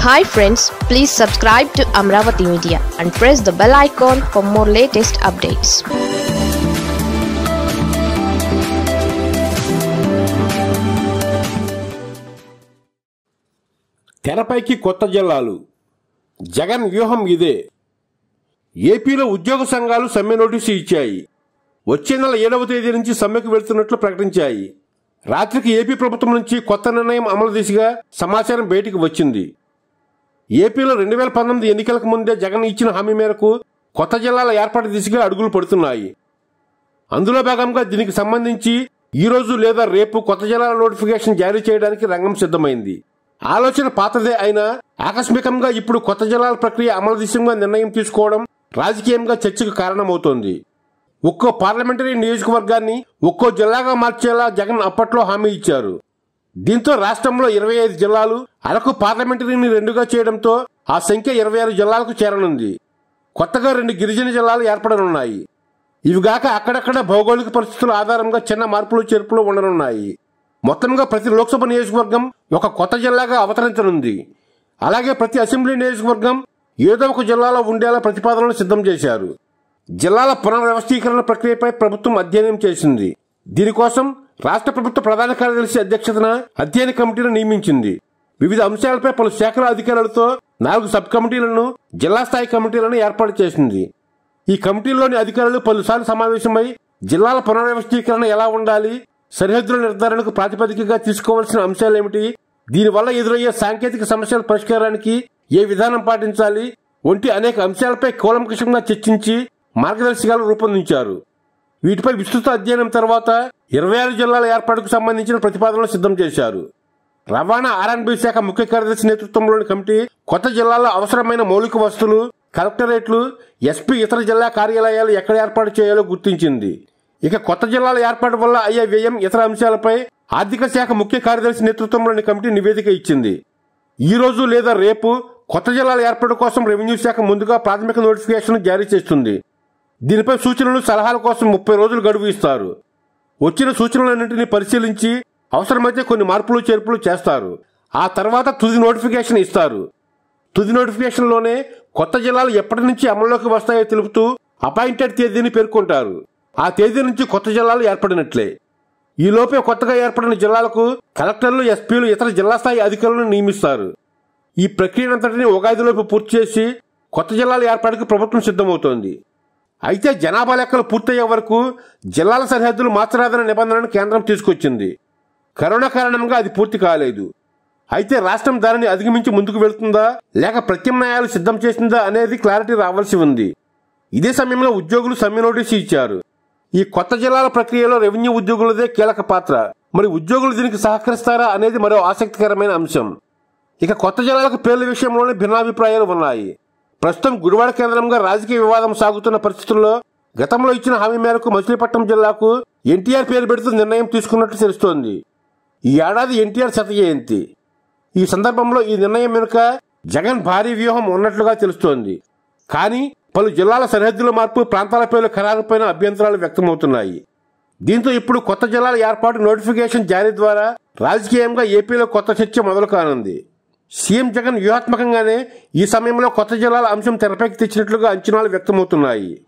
hi friends please subscribe to Amaravati media and press the bell icon for more latest updates తెరపైకి కొత్త జిల్లాలు జగన్ వ్యూహం ఇదే ఏపీలో ఉద్యోగ సంఘాలు సమ్మె నోటీసు ఇచ్చాయి వచ్చే నెల ఏడవ తేదీ నుంచి సమ్మెకు వెళ్తున్నట్లు ప్రకటించాయి రాత్రికి ఏపీ ప్రభుత్వం నుంచి కొత్త నిర్ణయం అమలు దిశగా సమాచారం బయటికి వచ్చింది ఏపీలో రెండు వేల పంతొమ్మిది ఎన్నికలకు ముందే జగన్ ఇచ్చిన హామీ మేరకు కొత్త జిల్లాల ఏర్పాటు దిశగా అడుగులు పడుతున్నాయి అందులో భాగంగా దీనికి సంబంధించి ఈ రోజు లేదా రేపు కొత్త జిల్లాల నోటిఫికేషన్ జారీ చేయడానికి రంగం సిద్ధమైంది ఆలోచన పాతదే అయినా ఆకస్మికంగా ఇప్పుడు కొత్త జిల్లాల ప్రక్రియ అమలు దిశగా నిర్ణయం తీసుకోవడం రాజకీయంగా చర్చకు కారణమవుతోంది ఒక్కో పార్లమెంటరీ నియోజకవర్గాన్ని ఒక్కో జిల్లాగా మార్చేలా జగన్ అప్పట్లో హామీ ఇచ్చారు దీంతో రాష్ట్రంలో ఇరవై ఐదు జిల్లాలు అరకు పార్లమెంటరీని రెండుగా చేయడంతో ఆ సంఖ్య ఇరవై ఆరు జిల్లాలకు చేరనుంది కొత్తగా రెండు గిరిజన జిల్లాలు ఏర్పడనున్నాయి ఇవిగాక అక్కడక్కడ భౌగోళిక పరిస్థితుల ఆధారంగా చిన్న మార్పులు చేర్పులు ఉండనున్నాయి మొత్తంగా ప్రతి లోక్సభ నియోజకవర్గం ఒక కొత్త జిల్లాగా అవతరించనుంది అలాగే ప్రతి అసెంబ్లీ నియోజకవర్గం ఏదో ఒక జిల్లాలో ఉండేలా ప్రతిపాదనలు సిద్ధం చేశారు జిల్లాల పునర్వ్యవస్థీకరణ ప్రక్రియపై ప్రభుత్వం అధ్యయనం చేసింది దీనికోసం రాష్ట్ర ప్రభుత్వ ప్రధాన కార్యదర్శి అధ్యక్షతన అధ్యయన కమిటీని నియమించింది వివిధ అంశాలపై పలు శాఖల అధికారులతో నాలుగు సబ్ కమిటీలను జిల్లా స్థాయి కమిటీలను ఏర్పాటు చేసింది ఈ కమిటీల్లోని అధికారులు పలుసార్లు సమావేశమై జిల్లాల పునర్వ్యవస్థీకరణ ఎలా ఉండాలి సరిహద్దుల నిర్ధారణకు ప్రాతిపదికగా తీసుకోవాల్సిన అంశాలేమిటి దీనివల్ల ఎదురయ్యే సాంకేతిక సమస్యల పరిష్కారానికి ఏ విధానం పాటించాలి వంటి అనేక అంశాలపై కూలంకషంగా చర్చించి మార్గదర్శకాలు రూపొందించారు వీటిపై విస్తృత అధ్యయనం తర్వాత ఇరవై ఆరు జిల్లాల ఏర్పాటుకు సంబంధించిన ప్రతిపాదనలు సిద్ధం చేశారు రవాణా ఆర్ఎన్బి శాఖ ముఖ్య కార్యదర్శి నేతృత్వంలోని కమిటీ కొత్త జిల్లాలో అవసరమైన మౌలిక వసతులు కలెక్టరేట్లు ఎస్పీ ఇతర జిల్లా కార్యాలయాలు ఎక్కడ ఏర్పాటు చేయాలో గుర్తించింది ఇక కొత్త జిల్లాల ఏర్పాటు వల్ల అయ్యే వ్యయం ఇతర అంశాలపై ఆర్థిక శాఖ ముఖ్య కార్యదర్శి నేతృత్వంలోని కమిటీ నివేదిక ఇచ్చింది ఈ రోజు లేదా రేపు కొత్త జిల్లాల ఏర్పాటు కోసం రెవెన్యూ శాఖ ముందుగా ప్రాథమిక నోటిఫికేషన్ జారీ చేస్తుంది దీనిపై సూచనలు సలహాల కోసం ముప్పై రోజులు గడువు ఇస్తారు వచ్చిన సూచనలన్నింటినీ పరిశీలించి అవసరమైతే కొన్ని మార్పులు చేర్పులు చేస్తారు ఆ తర్వాత తుది నోటిఫికేషన్ ఇస్తారు తుది నోటిఫికేషన్లోనే కొత్త జిల్లాలు ఎప్పటి నుంచి అమల్లోకి వస్తాయో తెలుపుతూ అపాయింటెడ్ తేదీని పేర్కొంటారు ఆ తేదీ నుంచి కొత్త జిల్లాలు ఏర్పడినట్లే ఈ లోపే కొత్తగా ఏర్పడిన జిల్లాలకు కలెక్టర్లు ఎస్పీలు ఇతర జిల్లా స్థాయి అధికారులను నియమిస్తారు ఈ ప్రక్రియనంతటిని ఉగాదిలోపు పూర్తి చేసి కొత్త జిల్లాల ఏర్పాటుకు ప్రభుత్వం సిద్ధమవుతోంది అయితే జనాభా లెక్కలు పూర్తయ్యే వరకు జిల్లాల సరిహద్దులు మార్చరాదన్న నిబంధనను కేంద్రం తీసుకొచ్చింది కరోనా కారణంగా అది పూర్తి కాలేదు అయితే రాష్ట్రం దానిని అధిగమించి ముందుకు వెళ్తుందా లేక ప్రత్యామ్నాయాలు సిద్ధం చేసిందా అనేది క్లారిటీ రావాల్సి ఉంది ఇదే సమయంలో ఉద్యోగులు సమ్మె నోటీసు ఇచ్చారు ఈ కొత్త జిల్లాల ప్రక్రియలో రెవెన్యూ ఉద్యోగులదే కీలక పాత్ర మరి ఉద్యోగులు దీనికి సహకరిస్తారా అనేది మరో ఆసక్తికరమైన అంశం ఇక కొత్త జిల్లాలకు పేర్ల విషయంలోనే భిన్నాభిప్రాయాలు ఉన్నాయి ప్రస్తుతం గుడివాడ కేంద్రంగా రాజకీయ వివాదం సాగుతున్న పరిస్థితుల్లో గతంలో ఇచ్చిన హామీ మేరకు మచిలీపట్నం జిల్లాకు ఎన్టీఆర్ పేరు పెడుతూ నిర్ణయం తీసుకున్నట్టు తెలుస్తోంది ఈ ఏడాది ఎన్టీఆర్ శత జయంతి ఈ సందర్భంలో ఈ నిర్ణయం వెనుక జగన్ భారీ వ్యూహం ఉన్నట్లుగా తెలుస్తోంది కానీ పలు జిల్లాల సరిహద్దుల మార్పు ప్రాంతాల పేర్ల ఖరారుపైన అభ్యంతరాలు వ్యక్తమవుతున్నాయి దీంతో ఇప్పుడు కొత్త జిల్లాల ఏర్పాటు నోటిఫికేషన్ జారీ ద్వారా రాజకీయంగా ఏపీలో కొత్త చర్చ మొదలు కానుంది సీఎం జగన్ వ్యూహాత్మకంగానే ఈ సమయంలో కొత్త జిల్లాల అంశం తెరపైకి తెచ్చినట్లుగా అంచనాలు వ్యక్తమవుతున్నాయి